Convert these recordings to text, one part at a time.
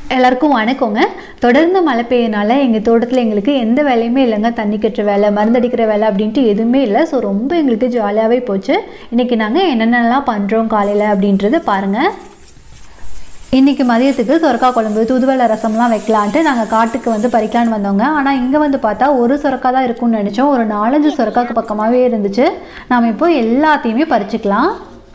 எல்லாருக்கும் வணக்கங்க தொடர்ந்து மழை பெய்யனால எங்கள் தோட்டத்தில் எங்களுக்கு எந்த வேலையுமே இல்லைங்க தண்ணி கட்டுற வேலை மருந்தடிக்கிற வேலை அப்படின்ட்டு எதுவுமே இல்லை ஸோ ரொம்ப எங்களுக்கு ஜாலியாகவே போச்சு இன்றைக்கி நாங்கள் என்னென்னலாம் பண்ணுறோம் காலையில் அப்படின்றது பாருங்கள் இன்றைக்கி மதியத்துக்கு சொரக்காய் குழம்பு தூதுவளை ரசம்லாம் வைக்கலான்ட்டு நாங்கள் காட்டுக்கு வந்து பறிக்கலான்னு வந்தோங்க ஆனால் இங்கே வந்து பார்த்தா ஒரு சொரக்காய் தான் இருக்கும்னு நினச்சோம் ஒரு நாலஞ்சு சொரக்காய்க்கு பக்கமாகவே இருந்துச்சு நாம் இப்போ எல்லாத்தையுமே பறிச்சுக்கலாம்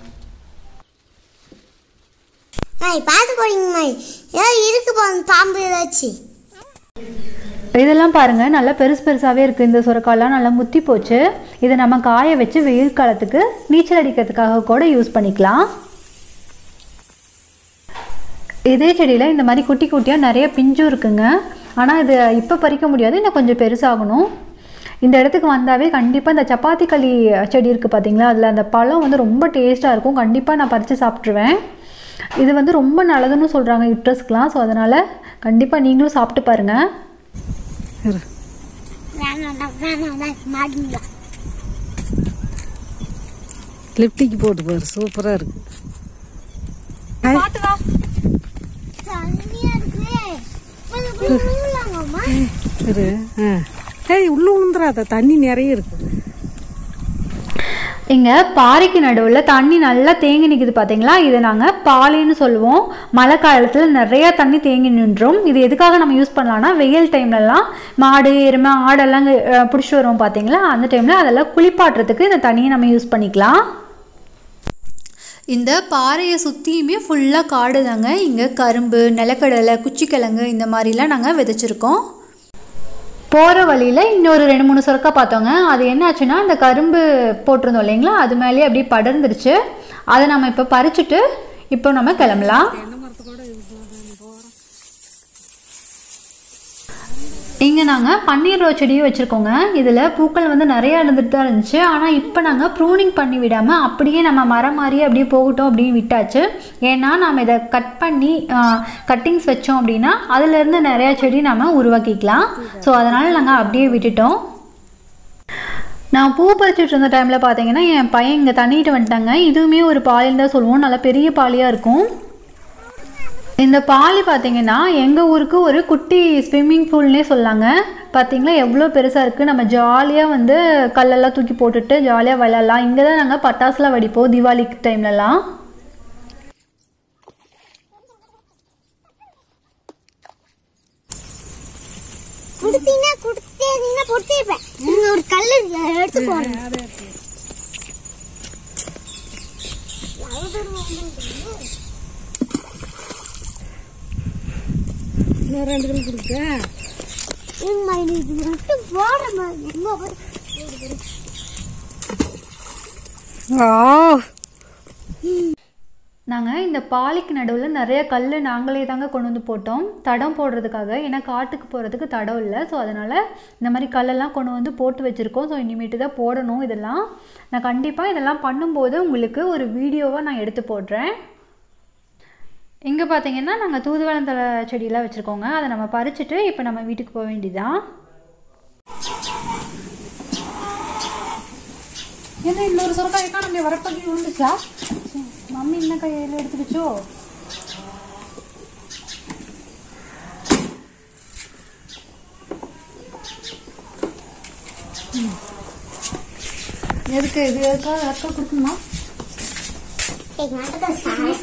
ஐய் பார்த்து போறீங்க மாதிரி ஏதோ இருக்கு பா- பாம்பு ஏதாச்சும் இதெல்லாம் பாருங்கள் நல்லா பெருசு பெருசாகவே இருக்குது இந்த சுரக்காயெல்லாம் நல்லா முத்தி போச்சு இதை நம்ம காய வச்சு வெயில் காலத்துக்கு நீச்சல் அடிக்கிறதுக்காக கூட யூஸ் பண்ணிக்கலாம் இதே செடியில் இந்த மாதிரி குட்டி குட்டியாக நிறைய பிஞ்சும் இருக்குங்க ஆனால் இது இப்போ பறிக்க முடியாது இன்னும் கொஞ்சம் பெருசாகணும் இந்த இடத்துக்கு வந்தாவே கண்டிப்பாக இந்த சப்பாத்தி களி செடி இருக்குது பார்த்தீங்களா அதில் அந்த பழம் வந்து ரொம்ப டேஸ்ட்டாக இருக்கும் கண்டிப்பாக நான் பறித்து சாப்பிட்ருவேன் இது வந்து ரொம்ப நல்லதுன்னு சொல்கிறாங்க யுட்ரஸ்க்குலாம் ஸோ அதனால் கண்டிப்பாக நீங்களும் சாப்பிட்டு பாருங்கள் இரு வேணாம் வேணாம் மாட்டீங்களா லிப்டிக்கு போட்டு பாரு சூப்பரா இருக்கு தண்ணியா இருக்கு கொஞ்சம் போய் விழுங்கலாமாம்மா? இரு ஆ. ஏய் உள்ள விழுந்துடாத தண்ணி நிறைய இருக்கு இங்கே பாறைக்கு நடுவில் தண்ணி நல்லா தேங்கி நிற்குது பார்த்தீங்களா இதை நாங்கள் பாலின்னு சொல்லுவோம் மழை காலத்தில் நிறையா தண்ணி தேங்கி நின்றும் இது எதுக்காக நம்ம யூஸ் பண்ணலாம்னா வெயில் டைம்லலாம் மாடு எருமை ஆடெல்லாம் பிடிச்சி வருவோம் பார்த்தீங்களா அந்த டைமில் அதெல்லாம் குளிப்பாட்டுறதுக்கு இந்த தண்ணியை நம்ம யூஸ் பண்ணிக்கலாம் இந்த பாறையை சுற்றியுமே ஃபுல்லாக காடு தாங்க இங்கே கரும்பு நிலக்கடலை குச்சிக்கிழங்கு இந்த மாதிரிலாம் நாங்கள் விதைச்சிருக்கோம் போகிற வழியில் இன்னொரு ரெண்டு மூணு சொரக்கா பார்த்தோங்க அது என்ன ஆச்சுன்னா இந்த கரும்பு போட்டிருந்தோம் இல்லைங்களா அது மேலேயே அப்படியே படர்ந்துருச்சு அதை நம்ம இப்போ பறிச்சுட்டு இப்போ நம்ம கிளம்பலாம் இங்கே நாங்கள் பன்னீர் ரோஸ் செடியும் வச்சுருக்கோங்க இதில் பூக்கள் வந்து நிறையா இருந்துட்டு தான் இருந்துச்சு ஆனால் இப்போ நாங்கள் ப்ரூனிங் பண்ணி விடாமல் அப்படியே நம்ம மரம் மாதிரி அப்படியே போகட்டும் அப்படின்னு விட்டாச்சு ஏன்னா நம்ம இதை கட் பண்ணி கட்டிங்ஸ் வச்சோம் அப்படின்னா அதுலேருந்து நிறையா செடி நம்ம உருவாக்கிக்கலாம் ஸோ அதனால் நாங்கள் அப்படியே விட்டுட்டோம் நான் பூ பறிச்சுட்டு இருந்த டைமில் பார்த்தீங்கன்னா என் பையன் இங்கே தண்ணிட்டு வந்துட்டாங்க இதுவுமே ஒரு பாலின்னு தான் சொல்லுவோம் நல்லா பெரிய பாலியாக இருக்கும் இந்த பாலி பார்த்தீங்கன்னா எங்கள் ஊருக்கு ஒரு குட்டி ஸ்விம்மிங் பூல்னே சொல்லாங்க பார்த்தீங்களா எவ்வளோ பெருசாக இருக்குது நம்ம ஜாலியாக வந்து கல்லெல்லாம் தூக்கி போட்டுட்டு ஜாலியாக விளையாடலாம் இங்கே தான் நாங்கள் பட்டாசுலாம் வெடிப்போம் தீபாவளி டைம்லலாம் கொடுத்தீங்கன்னா கொடுத்தீங்கன்னா பொறுத்திருப்பேன் இங்க ஒரு கல் இருக்கு அதை எடுத்து போறேன் இன்னும் ரெண்டு கிலோ கொடுக்க இம்மா, இது மட்டும் போடுறேன் எங்க போய் ஆ நாங்கள் இந்த பாலிக்கு நடுவில் நிறைய கல் நாங்களே தாங்க கொண்டு வந்து போட்டோம் தடம் போடுறதுக்காக ஏன்னா காட்டுக்கு போகிறதுக்கு தடம் இல்லை ஸோ அதனால் இந்த மாதிரி கல்லெல்லாம் கொண்டு வந்து போட்டு வச்சுருக்கோம் ஸோ இனிமேட்டு தான் போடணும் இதெல்லாம் நான் கண்டிப்பாக இதெல்லாம் பண்ணும்போது உங்களுக்கு ஒரு வீடியோவாக நான் எடுத்து போடுறேன் இங்கே பார்த்தீங்கன்னா நாங்கள் தூதுவளந்தலை செடியெல்லாம் வச்சுருக்கோங்க அதை நம்ம பறிச்சுட்டு இப்போ நம்ம வீட்டுக்கு போக வேண்டியதான் என்ன இன்னொரு சொரக்காய் காணமே வரப்பள்ளி விழுந்துச்சா மம்மி என்ன கையில் எடுத்துக்கிச்சோ எதுக்கு இது எதுக்காக அக்கா கொடுக்கணுமா எங்க மட்டும் சாய்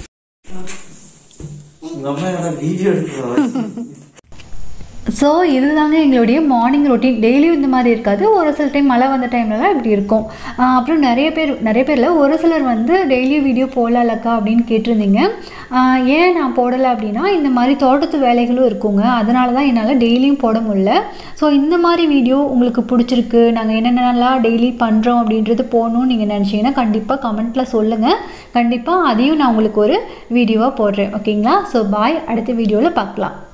உங்க அம்மா என்ன வீடியோ எடுக்கிறோம் ஸோ இதுதாங்க எங்களுடைய மார்னிங் ரொட்டீன் டெய்லியும் இந்த மாதிரி இருக்காது ஒரு சில டைம் மழை வந்த டைம்லலாம் இப்படி இருக்கும் ஆஹ் அப்புறம் நிறைய பேர் நிறைய பேரில் ஒரு சிலர் வந்து டெய்லியும் வீடியோ போடலக்கா அப்படின்னு கேட்டிருந்தீங்க ஆஹ் ஏன் நான் போடலை அப்படின்னா இந்த மாதிரி தோட்டத்து வேலைகளும் இருக்குங்க அதனால தான் என்னால் டெய்லியும் போட முடியல ஸோ இந்த மாதிரி வீடியோ உங்களுக்கு பிடிச்சிருக்கு நாங்கள் என்னென்னலாம் டெய்லி பண்ணுறோம் அப்படின்றது போகணும்னு நீங்கள் நினச்சிங்கன்னா கண்டிப்பாக கமெண்ட்டில் சொல்லுங்கள் கண்டிப்பாக அதையும் நான் உங்களுக்கு ஒரு வீடியோவாக போடுறேன் ஓகேங்களா ஸோ பாய் அடுத்த வீடியோவில் பார்க்கலாம்